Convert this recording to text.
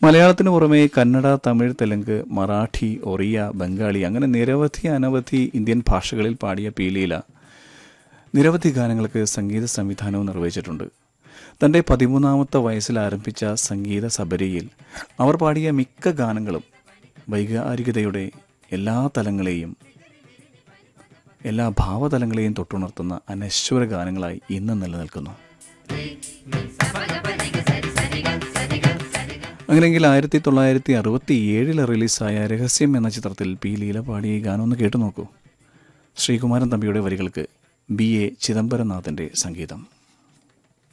മലയാളത്തിന് പുറമെ കന്നഡ തമിഴ് തെലുങ്ക് മറാഠി ഒറിയ ബംഗാളി അങ്ങനെ നിരവധി അനവധി ഇന്ത്യൻ ഭാഷകളിൽ പാടിയ പീലീല നിരവധി ഗാനങ്ങൾക്ക് സംഗീത സംവിധാനവും നിർവഹിച്ചിട്ടുണ്ട് തൻ്റെ പതിമൂന്നാമത്തെ വയസ്സിൽ ആരംഭിച്ച സംഗീത സബരിയിൽ അവർ പാടിയ മിക്ക ഗാനങ്ങളും വൈകാരികതയുടെ എല്ലാ തലങ്ങളെയും എല്ലാ ഭാവതലങ്ങളെയും തൊട്ടുണർത്തുന്ന അനശ്വര ഗാനങ്ങളായി ഇന്ന് നിലനിൽക്കുന്നു അങ്ങനെയെങ്കിൽ ആയിരത്തി തൊള്ളായിരത്തി അറുപത്തി ഏഴിൽ റിലീസായ രഹസ്യം എന്ന ചിത്രത്തിൽ പി ലീല പാടിയ ഈ ഗാനം ഒന്ന് കേട്ടു നോക്കൂ ശ്രീകുമാരൻ തമ്പിയുടെ വരികൾക്ക് ബി എ ചിദംബരനാഥൻ്റെ സംഗീതം